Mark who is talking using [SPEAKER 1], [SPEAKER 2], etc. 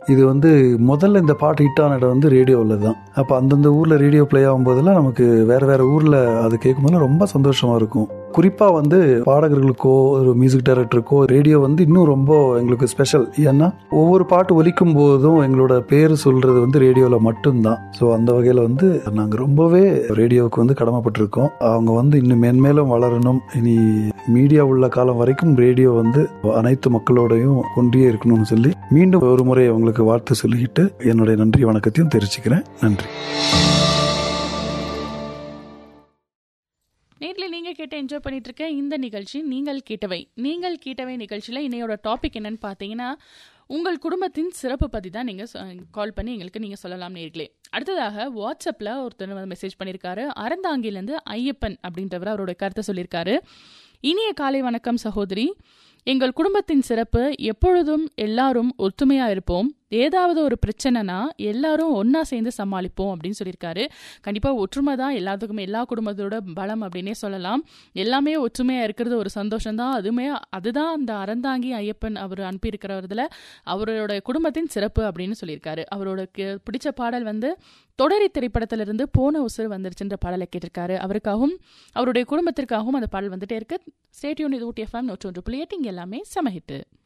[SPEAKER 1] இது வந்து முதல்ல இந்த பாட்டு ஹிட் ஆன இடம் வந்து ரேடியோவில் தான் அப்போ அந்தந்த ஊரில் ரேடியோ ப்ளே ஆகும்போதெல்லாம் நமக்கு வேற வேற ஊரில் அது கேட்கும்போது ரொம்ப சந்தோஷமா இருக்கும் குறிப்பாக வந்து பாடகர்களுக்கோ ஒரு மியூசிக் டைரக்டருக்கோ ரேடியோ வந்து இன்னும் ரொம்ப எங்களுக்கு ஸ்பெஷல் ஏன்னா ஒவ்வொரு பாட்டு ஒலிக்கும் போதும் எங்களோட பேர் சொல்றது வந்து ரேடியோவில் மட்டும்தான் ஸோ அந்த வகையில் வந்து நாங்கள் ரொம்பவே ரேடியோவுக்கு வந்து கடமைப்பட்டிருக்கோம் அவங்க வந்து இன்னும் மென்மேலும் வளரணும் இனி மீடியா உள்ள காலம் வரைக்கும் ரேடியோ வந்து அனைத்து மக்களோடையும் ஒன்றியே இருக்கணும்னு சொல்லி மீண்டும் ஒரு முறை அவங்களுக்கு வாழ்த்து சொல்லிக்கிட்டு என்னுடைய நன்றி வணக்கத்தையும் தெரிவிச்சுக்கிறேன் நன்றி
[SPEAKER 2] நேரில் நீங்கள் கேட்டு என்ஜாய் பண்ணிட்டு இருக்க இந்த நிகழ்ச்சி நீங்கள் கேட்டவை நீங்கள் கேட்டவை நிகழ்ச்சியில் இன்னையோட டாபிக் என்னன்னு பார்த்தீங்கன்னா உங்கள் குடும்பத்தின் சிறப்பு பற்றி தான் நீங்கள் கால் பண்ணி எங்களுக்கு நீங்கள் சொல்லலாம் நேர்களே அடுத்ததாக வாட்ஸ்அப்பில் ஒருத்தர் வந்து மெசேஜ் பண்ணியிருக்காரு அறந்தாங்கிலேருந்து ஐயப்பன் அப்படின்றவர் அவரோட கருத்தை சொல்லியிருக்காரு இனிய காலை வணக்கம் சகோதரி எங்கள் குடும்பத்தின் சிறப்பு எப்பொழுதும் எல்லாரும் ஒத்துமையா இருப்போம் ஏதாவது ஒரு பிரச்சனைனா எல்லாரும் ஒண்ணா சேர்ந்து சமாளிப்போம் அப்படின்னு சொல்லியிருக்காரு கண்டிப்பா ஒற்றுமை தான் எல்லாத்துக்குமே எல்லா குடும்பத்தோட பலம் அப்படின்னே சொல்லலாம் எல்லாமே ஒற்றுமையா இருக்கிறது ஒரு சந்தோஷம் தான் அதுவுமே அதுதான் அந்த அறந்தாங்கி ஐயப்பன் அவர் அனுப்பியிருக்கிறதுல அவரோட குடும்பத்தின் சிறப்பு அப்படின்னு சொல்லியிருக்காரு அவரோட கே- பிடிச்ச பாடல் வந்து தொடரி திரைப்படத்திலிருந்து போன உசுறு வந்துருச்சுன்ற பாடலை கேட்டிருக்காரு அவருக்காகவும் அவருடைய குடும்பத்திற்காகவும் அந்த பாடல் வந்துட்டே இருக்கு ஸ்டேட்யூன் இது ஊட்டி எஃப்எம் நூற்றி ஒன்று புள்ளி எட்டு இங்க எல்லாமே சமஹிட்டு